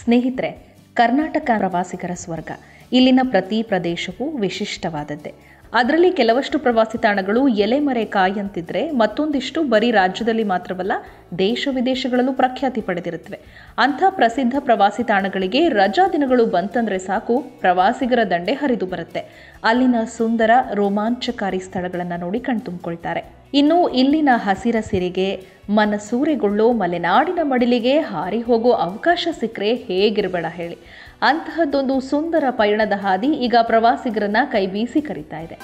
ಸ್ನೇಹಿತರೆ ಕರ್ನಾಟಕ ಪ್ರವಾಸಿಗರ ಸ್ವರ್ಗ ಇಲ್ಲಿನ ಪ್ರತಿ ಪ್ರದೇಶವೂ ವಿಶಿಷ್ಟವಾದದ್ದೇ ಅದರಲ್ಲಿ ಕೆಲವಷ್ಟು ಪ್ರವಾಸಿ ತಾಣಗಳು ಎಲೆಮರೆ ಕಾಯಂತಿದ್ರೆ ಮತ್ತೊಂದಿಷ್ಟು ಬರೀ ರಾಜ್ಯದಲ್ಲಿ ಮಾತ್ರವಲ್ಲ ದೇಶ ವಿದೇಶಗಳಲ್ಲೂ ಪ್ರಖ್ಯಾತಿ ಪಡೆದಿರುತ್ತವೆ ಅಂಥ ಪ್ರಸಿದ್ಧ ಪ್ರವಾಸಿ ತಾಣಗಳಿಗೆ ರಜಾ ದಿನಗಳು ಬಂತಂದ್ರೆ ಸಾಕು ಪ್ರವಾಸಿಗರ ದಂಡೆ ಹರಿದು ಬರುತ್ತೆ ಅಲ್ಲಿನ ಸುಂದರ ರೋಮಾಂಚಕಾರಿ ಸ್ಥಳಗಳನ್ನು ನೋಡಿ ಕಣ್ತುಂಬಿಕೊಳ್ತಾರೆ ಇನ್ನು ಇಲ್ಲಿನ ಹಸಿರ ಸಿರಿಗೆ ಮನಸೂರೆಗೊಳ್ಳೋ ಮಲೆನಾಡಿನ ಮಡಿಲಿಗೆ ಹಾರಿ ಹೋಗೋ ಅವಕಾಶ ಸಿಕ್ಕರೆ ಹೇಗಿರಬೇಡ ಹೇಳಿ ಅಂತಹದ್ದೊಂದು ಸುಂದರ ಪಯಣದ ಹಾದಿ ಈಗ ಪ್ರವಾಸಿಗರನ್ನ ಕೈ ಬೀಸಿ ಕರೀತಾ ಇದೆ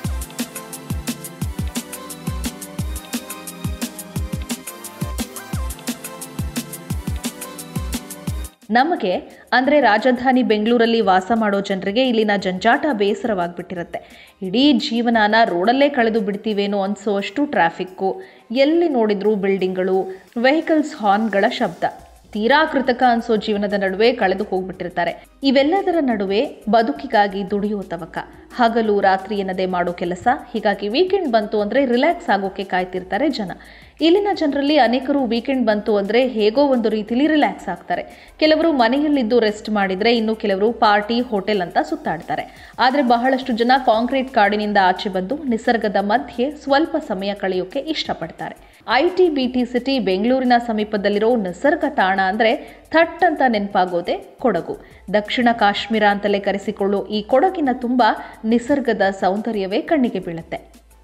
ನಮಗೆ ಅಂದರೆ ರಾಜಧಾನಿ ಬೆಂಗಳೂರಲ್ಲಿ ವಾಸ ಮಾಡೋ ಜನರಿಗೆ ಇಲ್ಲಿನ ಜಂಜಾಟ ಬೇಸರವಾಗ್ಬಿಟ್ಟಿರುತ್ತೆ ಇಡೀ ಜೀವನಾನ ರೋಡಲ್ಲೇ ಕಳೆದು ಬಿಡ್ತೀವೇನೋ ಅನ್ಸೋಷ್ಟು ಟ್ರಾಫಿಕ್ಕು ಎಲ್ಲಿ ನೋಡಿದ್ರೂ ಬಿಲ್ಡಿಂಗ್ಗಳು ವೆಹಿಕಲ್ಸ್ ಹಾರ್ನ್ಗಳ ಶಬ್ದ ತೀರಾ ಕೃತಕ ಅನ್ಸೋ ಜೀವನದ ನಡುವೆ ಕಳೆದು ಹೋಗ್ಬಿಟ್ಟಿರ್ತಾರೆ ಇವೆಲ್ಲದರ ನಡುವೆ ಬದುಕಿಗಾಗಿ ದುಡಿಯೋ ತವಕ ಹಗಲು ರಾತ್ರಿ ಎನ್ನದೆ ಮಾಡೋ ಕೆಲಸ ಹೀಗಾಗಿ ವೀಕೆಂಡ್ ಬಂತು ಅಂದರೆ ರಿಲ್ಯಾಕ್ಸ್ ಆಗೋಕೆ ಕಾಯ್ತಿರ್ತಾರೆ ಜನ ಇಲ್ಲಿನ ಜನರಲ್ಲಿ ಅನೇಕರು ವೀಕೆಂಡ್ ಬಂತು ಅಂದರೆ ಹೇಗೋ ಒಂದು ರೀತಿಲಿ ರಿಲ್ಯಾಕ್ಸ್ ಆಗ್ತಾರೆ ಕೆಲವರು ಮನೆಯಲ್ಲಿದ್ದು ರೆಸ್ಟ್ ಮಾಡಿದರೆ ಇನ್ನು ಕೆಲವರು ಪಾರ್ಟಿ ಹೋಟೆಲ್ ಅಂತ ಸುತ್ತಾಡ್ತಾರೆ ಆದರೆ ಬಹಳಷ್ಟು ಜನ ಕಾಂಕ್ರೀಟ್ ಕಾಡಿನಿಂದ ಆಚೆ ಬಂದು ನಿಸರ್ಗದ ಮಧ್ಯೆ ಸ್ವಲ್ಪ ಸಮಯ ಕಳೆಯೋಕೆ ಇಷ್ಟಪಡ್ತಾರೆ I T B T city ಬೆಂಗಳೂರಿನ ಸಮೀಪದಲ್ಲಿರೋ ನಿಸರ್ಗ ತಾಣ ಅಂದರೆ ಥಟ್ ಅಂತ ನೆನಪಾಗೋದೆ ಕೊಡಗು ದಕ್ಷಿಣ ಕಾಶ್ಮೀರ ಅಂತಲೇ ಕರೆಸಿಕೊಳ್ಳೋ ಈ ಕೊಡಗಿನ ತುಂಬ ನಿಸರ್ಗದ ಸೌಂದರ್ಯವೇ ಕಣ್ಣಿಗೆ ಬೀಳುತ್ತೆ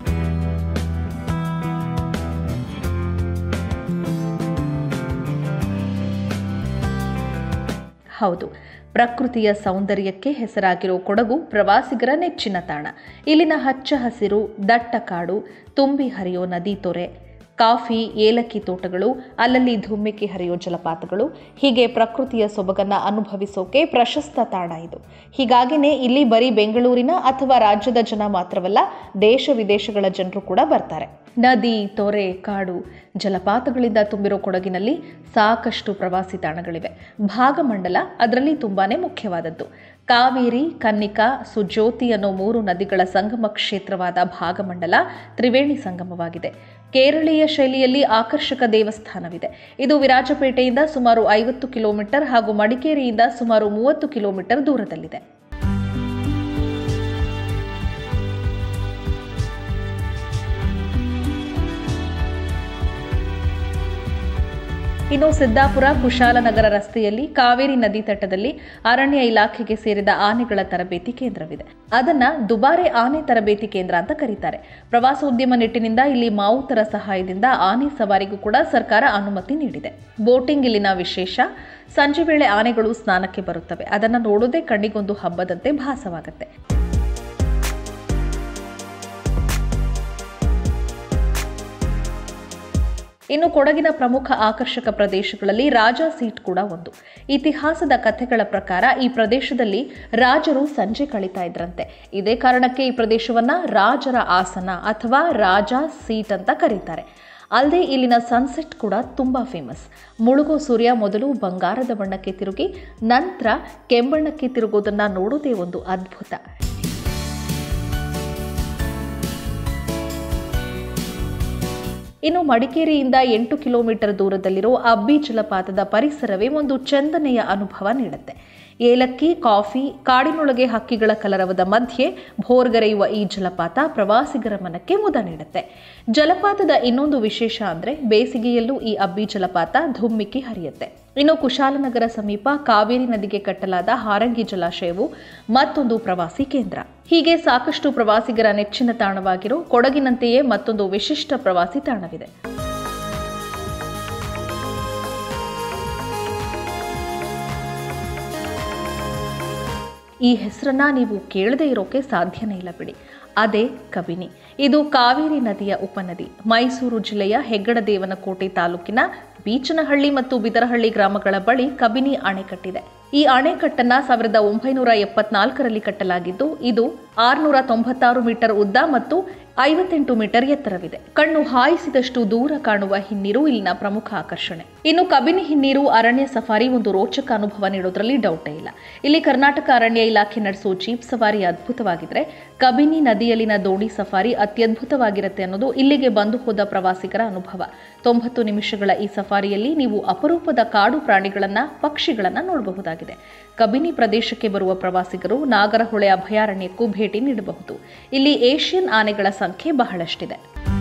ಹೌದು ಪ್ರಕೃತಿಯ ಸೌಂದರ್ಯಕ್ಕೆ ಹೆಸರಾಗಿರೋ ಕೊಡಗು ಪ್ರವಾಸಿಗರ ನೆಚ್ಚಿನ ತಾಣ ಇಲ್ಲಿನ ಹಚ್ಚ ಹಸಿರು ದಟ್ಟ ಕಾಡು ತುಂಬಿ ಹರಿಯೋ ನದಿ ತೊರೆ ಕಾಫಿ ಏಲಕ್ಕಿ ತೋಟಗಳು ಅಲ್ಲಲ್ಲಿ ಧುಮ್ಮಿಕ್ಕಿ ಹರಿಯೋ ಜಲಪಾತಗಳು ಹೀಗೆ ಪ್ರಕೃತಿಯ ಸೊಬಗನ್ನ ಅನುಭವಿಸೋಕೆ ಪ್ರಶಸ್ತ ತಾಣ ಇದು ಹೀಗಾಗಿನೇ ಇಲ್ಲಿ ಬರೀ ಬೆಂಗಳೂರಿನ ಅಥವಾ ರಾಜ್ಯದ ಜನ ಮಾತ್ರವಲ್ಲ ದೇಶ ವಿದೇಶಗಳ ಜನರು ಕೂಡ ಬರ್ತಾರೆ ನದಿ ತೊರೆ ಕಾಡು ಜಲಪಾತಗಳಿಂದ ತುಂಬಿರೋ ಕೊಡಗಿನಲ್ಲಿ ಸಾಕಷ್ಟು ಪ್ರವಾಸಿ ತಾಣಗಳಿವೆ ಭಾಗಮಂಡಲ ಅದರಲ್ಲಿ ತುಂಬಾನೇ ಮುಖ್ಯವಾದದ್ದು ಕಾವೇರಿ ಕನ್ನಿಕಾ ಸುಜ್ಯೋತಿ ಅನ್ನೋ ಮೂರು ನದಿಗಳ ಸಂಗಮ ಕ್ಷೇತ್ರವಾದ ಭಾಗಮಂಡಲ ತ್ರಿವೇಣಿ ಸಂಗಮವಾಗಿದೆ ಕೇರಳೀಯ ಶೈಲಿಯಲ್ಲಿ ಆಕರ್ಷಕ ದೇವಸ್ಥಾನವಿದೆ ಇದು ವಿರಾಜಪೇಟೆಯಿಂದ ಸುಮಾರು ಐವತ್ತು ಕಿಲೋಮೀಟರ್ ಹಾಗೂ ಮಡಿಕೇರಿಯಿಂದ ಸುಮಾರು ಮೂವತ್ತು ಕಿಲೋಮೀಟರ್ ದೂರದಲ್ಲಿದೆ ಇನ್ನು ಸಿದ್ದಾಪುರ ಕುಶಾಲನಗರ ರಸ್ತೆಯಲ್ಲಿ ಕಾವೇರಿ ನದಿ ತಟದಲ್ಲಿ ಅರಣ್ಯ ಇಲಾಖೆಗೆ ಸೇರಿದ ಆನೆಗಳ ತರಬೇತಿ ಕೇಂದ್ರವಿದೆ ಅದನ್ನ ದುಬಾರೆ ಆನೆ ತರಬೇತಿ ಕೇಂದ್ರ ಅಂತ ಕರೀತಾರೆ ಪ್ರವಾಸೋದ್ಯಮ ನಿಟ್ಟಿನಿಂದ ಇಲ್ಲಿ ಮಾವುತರ ಸಹಾಯದಿಂದ ಆನೆ ಸವಾರಿಗೂ ಕೂಡ ಸರ್ಕಾರ ಅನುಮತಿ ನೀಡಿದೆ ಬೋಟಿಂಗ್ ಇಲ್ಲಿನ ವಿಶೇಷ ಸಂಜೆ ವೇಳೆ ಆನೆಗಳು ಸ್ನಾನಕ್ಕೆ ಬರುತ್ತವೆ ಅದನ್ನು ನೋಡೋದೇ ಕಣ್ಣಿಗೊಂದು ಹಬ್ಬದಂತೆ ಭಾಸವಾಗುತ್ತೆ ಇನ್ನು ಕೊಡಗಿನ ಪ್ರಮುಖ ಆಕರ್ಷಕ ಪ್ರದೇಶಗಳಲ್ಲಿ ರಾಜ ಸೀಟ್ ಕೂಡ ಒಂದು ಇತಿಹಾಸದ ಕಥೆಗಳ ಪ್ರಕಾರ ಈ ಪ್ರದೇಶದಲ್ಲಿ ರಾಜರು ಸಂಜೆ ಕಳೀತಾ ಇದ್ರಂತೆ ಇದೇ ಕಾರಣಕ್ಕೆ ಈ ಪ್ರದೇಶವನ್ನ ರಾಜರ ಆಸನ ಅಥವಾ ರಾಜ ಸೀಟ್ ಅಂತ ಕರೀತಾರೆ ಅಲ್ಲದೆ ಇಲ್ಲಿನ ಸನ್ಸೆಟ್ ಕೂಡ ತುಂಬ ಫೇಮಸ್ ಮುಳುಗೋ ಸೂರ್ಯ ಮೊದಲು ಬಂಗಾರದ ಬಣ್ಣಕ್ಕೆ ತಿರುಗಿ ನಂತರ ಕೆಂಬಣ್ಣಕ್ಕೆ ತಿರುಗೋದನ್ನ ನೋಡೋದೇ ಒಂದು ಅದ್ಭುತ ಇನ್ನು ಮಡಿಕೇರಿಯಿಂದ ಎಂಟು ಕಿಲೋಮೀಟರ್ ದೂರದಲ್ಲಿರೋ ಅಬ್ಬಿ ಜಲಪಾತದ ಪರಿಸರವೇ ಒಂದು ಚಂದನೆಯ ಅನುಭವ ನೀಡುತ್ತೆ ಏಲಕ್ಕಿ ಕಾಫಿ ಕಾಡಿನೊಳಗೆ ಹಕ್ಕಿಗಳ ಕಲರವದ ಮಧ್ಯೆ ಭೋರ್ಗರೆಯುವ ಈ ಜಲಪಾತ ಪ್ರವಾಸಿಗರ ಮನಕ್ಕೆ ಮುದ ನೀಡುತ್ತೆ ಜಲಪಾತದ ಇನ್ನೊಂದು ವಿಶೇಷ ಅಂದರೆ ಬೇಸಿಗೆಯಲ್ಲೂ ಈ ಅಬ್ಬಿ ಜಲಪಾತ ಧುಮ್ಮಿಕ್ಕಿ ಹರಿಯುತ್ತೆ ಇನ್ನು ಕುಶಾಲನಗರ ಸಮೀಪ ಕಾವೇರಿ ನದಿಗೆ ಕಟ್ಟಲಾದ ಹಾರಂಗಿ ಜಲಾಶಯವು ಮತ್ತೊಂದು ಪ್ರವಾಸಿ ಕೇಂದ್ರ ಹೀಗೆ ಸಾಕಷ್ಟು ಪ್ರವಾಸಿಗರ ನೆಚ್ಚಿನ ತಾಣವಾಗಿರೋ ಕೊಡಗಿನಂತೆಯೇ ಮತ್ತೊಂದು ವಿಶಿಷ್ಟ ಪ್ರವಾಸಿ ತಾಣವಿದೆ ಈ ಹೆಸರನ್ನ ನೀವು ಕೇಳದೇ ಇರೋಕೆ ಸಾಧ್ಯನೇ ಇಲ್ಲ ಬಿಡಿ ಅದೇ ಕಬಿನಿ ಇದು ಕಾವೇರಿ ನದಿಯ ಉಪನದಿ ಮೈಸೂರು ಜಿಲ್ಲೆಯ ಹೆಗ್ಗಡದೇವನಕೋಟೆ ತಾಲೂಕಿನ ಬೀಚನಹಳ್ಳಿ ಮತ್ತು ಬಿದರಹಳ್ಳಿ ಗ್ರಾಮಗಳ ಬಳಿ ಕಬಿನಿ ಅಣೆಕಟ್ಟಿದೆ ಈ ಅಣೆಕಟ್ಟನ್ನ ಸಾವಿರದ ಒಂಬೈನೂರ ಎಪ್ಪತ್ನಾಲ್ಕರಲ್ಲಿ ಕಟ್ಟಲಾಗಿದ್ದು ಇದು ಆರುನೂರ ತೊಂಬತ್ತಾರು ಮೀಟರ್ ಉದ್ದ ಮತ್ತು ಐವತ್ತೆಂಟು ಮೀಟರ್ ಎತ್ತರವಿದೆ ಕಣ್ಣು ಹಾಯಿಸಿದಷ್ಟು ದೂರ ಕಾಣುವ ಹಿನ್ನೀರು ಇಲ್ಲಿನ ಪ್ರಮುಖ ಆಕರ್ಷಣೆ ಇನ್ನು ಕಬಿನಿ ಹಿನ್ನೀರು ಅರಣ್ಯ ಸಫಾರಿ ಒಂದು ರೋಚಕ ಅನುಭವ ನೀಡೋದ್ರಲ್ಲಿ ಡೌಟೇ ಇಲ್ಲ ಇಲ್ಲಿ ಕರ್ನಾಟಕ ಅರಣ್ಯ ಇಲಾಖೆ ನಡೆಸೋ ಜೀಪ್ ಸವಾರಿ ಅದ್ಭುತವಾಗಿದ್ರೆ ಕಬಿನಿ ನದಿಯಲ್ಲಿನ ದೋಣಿ ಸಫಾರಿ ಅತ್ಯದ್ಭುತವಾಗಿರುತ್ತೆ ಅನ್ನೋದು ಇಲ್ಲಿಗೆ ಬಂದು ಹೋದ ಪ್ರವಾಸಿಗರ ಅನುಭವ ತೊಂಬತ್ತು ನಿಮಿಷಗಳ ಈ ಸಫಾರಿಯಲ್ಲಿ ನೀವು ಅಪರೂಪದ ಕಾಡು ಪ್ರಾಣಿಗಳನ್ನ ಪಕ್ಷಿಗಳನ್ನ ನೋಡಬಹುದಾಗಿದೆ ಕಬಿನಿ ಪ್ರದೇಶಕ್ಕೆ ಬರುವ ಪ್ರವಾಸಿಗರು ನಾಗರಹೊಳೆ ಅಭಯಾರಣ್ಯಕ್ಕೂ ಭೇಟಿ ನೀಡಬಹುದು ಇಲ್ಲಿ ಏಷ್ಯನ್ ಆನೆಗಳ ಸಂಖ್ಯೆ ಬಹಳಷ್ಟಿದೆ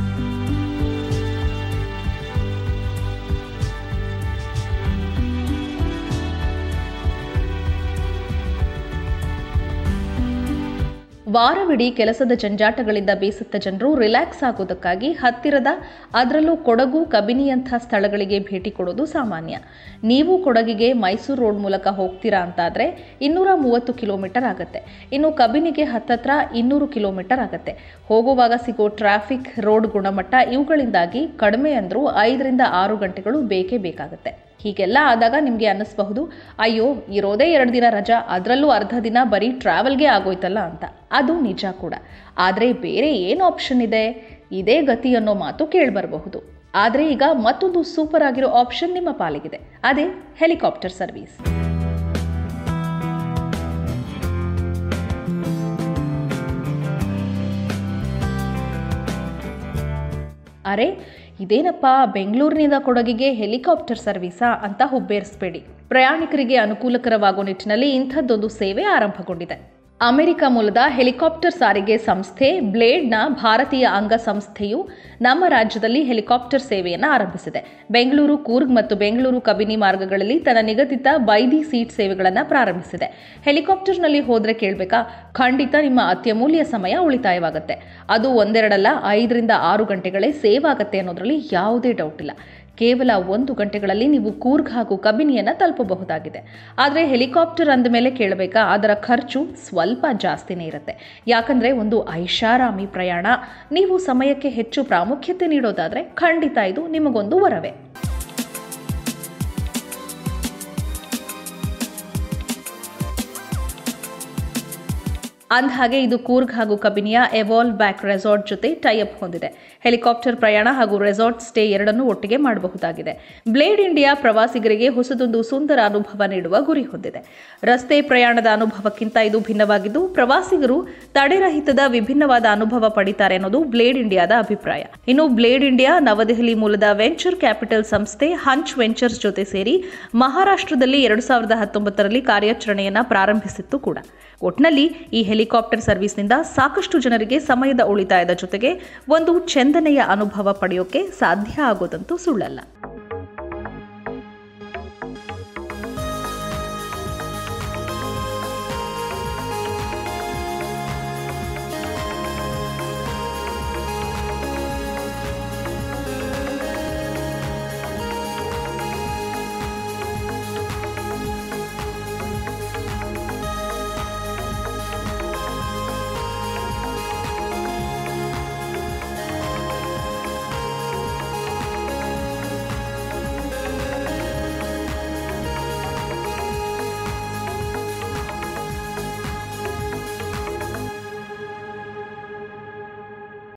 ವಾರವಿಡೀ ಕೆಲಸದ ಜಂಜಾಟಗಳಿಂದ ಬೇಸತ್ತ ಜನರು ರಿಲ್ಯಾಕ್ಸ್ ಆಗೋದಕ್ಕಾಗಿ ಹತ್ತಿರದ ಅದರಲ್ಲೂ ಕೊಡಗು ಕಬಿನಿಯಂಥ ಸ್ಥಳಗಳಿಗೆ ಭೇಟಿ ಕೊಡೋದು ಸಾಮಾನ್ಯ ನೀವು ಕೊಡಗಿಗೆ ಮೈಸೂರು ರೋಡ್ ಮೂಲಕ ಹೋಗ್ತೀರಾ ಅಂತಾದರೆ ಇನ್ನೂರ ಮೂವತ್ತು ಕಿಲೋಮೀಟರ್ ಆಗುತ್ತೆ ಇನ್ನು ಕಬಿನಿಗೆ ಹತ್ತತ್ರ ಇನ್ನೂರು ಕಿಲೋಮೀಟರ್ ಆಗುತ್ತೆ ಹೋಗುವಾಗ ಸಿಗೋ ಟ್ರಾಫಿಕ್ ರೋಡ್ ಗುಣಮಟ್ಟ ಇವುಗಳಿಂದಾಗಿ ಕಡಿಮೆ ಅಂದರೂ ಐದರಿಂದ ಆರು ಗಂಟೆಗಳು ಬೇಕೇ ಬೇಕಾಗುತ್ತೆ ಹೀಗೆಲ್ಲ ಆದಾಗ ನಿಮಗೆ ಅನ್ನಿಸ್ಬಹುದು ಅಯ್ಯೋ ಇರೋದೇ ಎರಡು ದಿನ ರಜಾ ಅದರಲ್ಲೂ ಅರ್ಧ ದಿನ ಬರೀ ಟ್ರಾವೆಲ್ಗೆ ಆಗೋಯ್ತಲ್ಲ ಅಂತ ಅದು ನಿಜ ಕೂಡ ಆದರೆ ಬೇರೆ ಏನು ಆಪ್ಷನ್ ಇದೆ ಇದೇ ಗತಿ ಅನ್ನೋ ಮಾತು ಕೇಳಿಬರಬಹುದು ಆದರೆ ಈಗ ಮತ್ತೊಂದು ಸೂಪರ್ ಆಗಿರೋ ಆಪ್ಷನ್ ನಿಮ್ಮ ಪಾಲಿಗಿದೆ ಅದೇ ಹೆಲಿಕಾಪ್ಟರ್ ಸರ್ವಿಸ್ ಅರೆ ಇದೇನಪ್ಪ ಬೆಂಗಳೂರಿನಿಂದ ಕೊಡಗಿಗೆ ಹೆಲಿಕಾಪ್ಟರ್ ಸರ್ವಿಸಾ ಅಂತ ಹುಬ್ಬೇರಿಸಬೇಡಿ ಪ್ರಯಾಣಿಕರಿಗೆ ಅನುಕೂಲಕರವಾಗೋ ನಿಟ್ಟಿನಲ್ಲಿ ಇಂಥದ್ದೊಂದು ಸೇವೆ ಆರಂಭಗೊಂಡಿದೆ ಅಮೆರಿಕ ಮೂಲದ ಹೆಲಿಕಾಪ್ಟರ್ ಸಾರಿಗೆ ಸಂಸ್ಥೆ ಬ್ಲೇಡ್ನ ಭಾರತೀಯ ಅಂಗ ಸಂಸ್ಥೆಯು ನಮ್ಮ ರಾಜ್ಯದಲ್ಲಿ ಹೆಲಿಕಾಪ್ಟರ್ ಸೇವೆಯನ್ನು ಆರಂಭಿಸಿದೆ ಬೆಂಗಳೂರು ಕೂರ್ಗ್ ಮತ್ತು ಬೆಂಗಳೂರು ಕಬಿನಿ ಮಾರ್ಗಗಳಲ್ಲಿ ತನ್ನ ನಿಗದಿತ ಬೈದಿ ಸೀಟ್ ಸೇವೆಗಳನ್ನು ಪ್ರಾರಂಭಿಸಿದೆ ಹೆಲಿಕಾಪ್ಟರ್ನಲ್ಲಿ ಹೋದ್ರೆ ಕೇಳಬೇಕಾ ಖಂಡಿತ ನಿಮ್ಮ ಅತ್ಯಮೂಲ್ಯ ಸಮಯ ಉಳಿತಾಯವಾಗುತ್ತೆ ಅದು ಒಂದೆರಡಲ್ಲ ಐದರಿಂದ ಆರು ಗಂಟೆಗಳೇ ಸೇವ್ ಆಗುತ್ತೆ ಅನ್ನೋದ್ರಲ್ಲಿ ಯಾವುದೇ ಡೌಟ್ ಇಲ್ಲ ಕೇವಲ ಒಂದು ಗಂಟೆಗಳಲ್ಲಿ ನೀವು ಕೂರ್ಗ್ ಹಾಗೂ ಕಬಿನಿಯನ್ನು ತಲುಪಬಹುದಾಗಿದೆ ಆದರೆ ಹೆಲಿಕಾಪ್ಟರ್ ಅಂದ ಮೇಲೆ ಕೇಳಬೇಕಾ ಅದರ ಖರ್ಚು ಸ್ವಲ್ಪ ಜಾಸ್ತಿನೇ ಇರುತ್ತೆ ಯಾಕಂದರೆ ಒಂದು ಐಷಾರಾಮಿ ಪ್ರಯಾಣ ನೀವು ಸಮಯಕ್ಕೆ ಹೆಚ್ಚು ಪ್ರಾಮುಖ್ಯತೆ ನೀಡೋದಾದರೆ ಖಂಡಿತ ಇದು ನಿಮಗೊಂದು ವರವೇ ಅಂದಹಾಗೆ ಇದು ಕೂರ್ಗ್ ಹಾಗೂ ಕಬಿನಿಯ ಎವಾಲ್ವ್ ಬ್ಯಾಕ್ ರೆಸಾರ್ಟ್ ಜೊತೆ ಟೈಅಪ್ ಹೊಂದಿದೆ ಹೆಲಿಕಾಪ್ಟರ್ ಪ್ರಯಾಣ ಹಾಗೂ ರೆಸಾರ್ಟ್ ಸ್ಟೇ ಎರಡನ್ನೂ ಒಟ್ಟಿಗೆ ಮಾಡಬಹುದಾಗಿದೆ ಬ್ಲೇಡ್ ಇಂಡಿಯಾ ಪ್ರವಾಸಿಗರಿಗೆ ಹೊಸದೊಂದು ಸುಂದರ ಅನುಭವ ನೀಡುವ ಗುರಿ ಹೊಂದಿದೆ ರಸ್ತೆ ಪ್ರಯಾಣದ ಅನುಭವಕ್ಕಿಂತ ಇದು ಭಿನ್ನವಾಗಿದ್ದು ಪ್ರವಾಸಿಗರು ತಡೆರಹಿತದ ವಿಭಿನ್ನವಾದ ಅನುಭವ ಪಡಿತಾರೆ ಅನ್ನೋದು ಬ್ಲೇಡ್ ಇಂಡಿಯಾದ ಅಭಿಪ್ರಾಯ ಇನ್ನು ಬ್ಲೇಡ್ ಇಂಡಿಯಾ ನವದೆಹಲಿ ಮೂಲದ ವೆಂಚರ್ ಕ್ಯಾಪಿಟಲ್ ಸಂಸ್ಥೆ ಹಂಚ್ ವೆಂಚರ್ಸ್ ಜೊತೆ ಸೇರಿ ಮಹಾರಾಷ್ಟ್ರದಲ್ಲಿ ಎರಡು ಸಾವಿರದ ಹತ್ತೊಂಬತ್ತರಲ್ಲಿ ಕಾರ್ಯಾಚರಣೆಯನ್ನ ಪ್ರಾರಂಭಿಸಿತ್ತು ಕೂಡ ಒಟ್ನಲ್ಲಿ ಈ ಹೆಲಿಕಾಪ್ಟರ್ ಸರ್ವಿಸ್ನಿಂದ ಸಾಕಷ್ಟು ಜನರಿಗೆ ಸಮಯದ ಉಳಿತಾಯದ ಜೊತೆಗೆ ಒಂದು ಚೆಂದನೆಯ ಅನುಭವ ಪಡೆಯೋಕೆ ಸಾಧ್ಯ ಆಗೋದಂತೂ ಸುಳ್ಳಲ್ಲ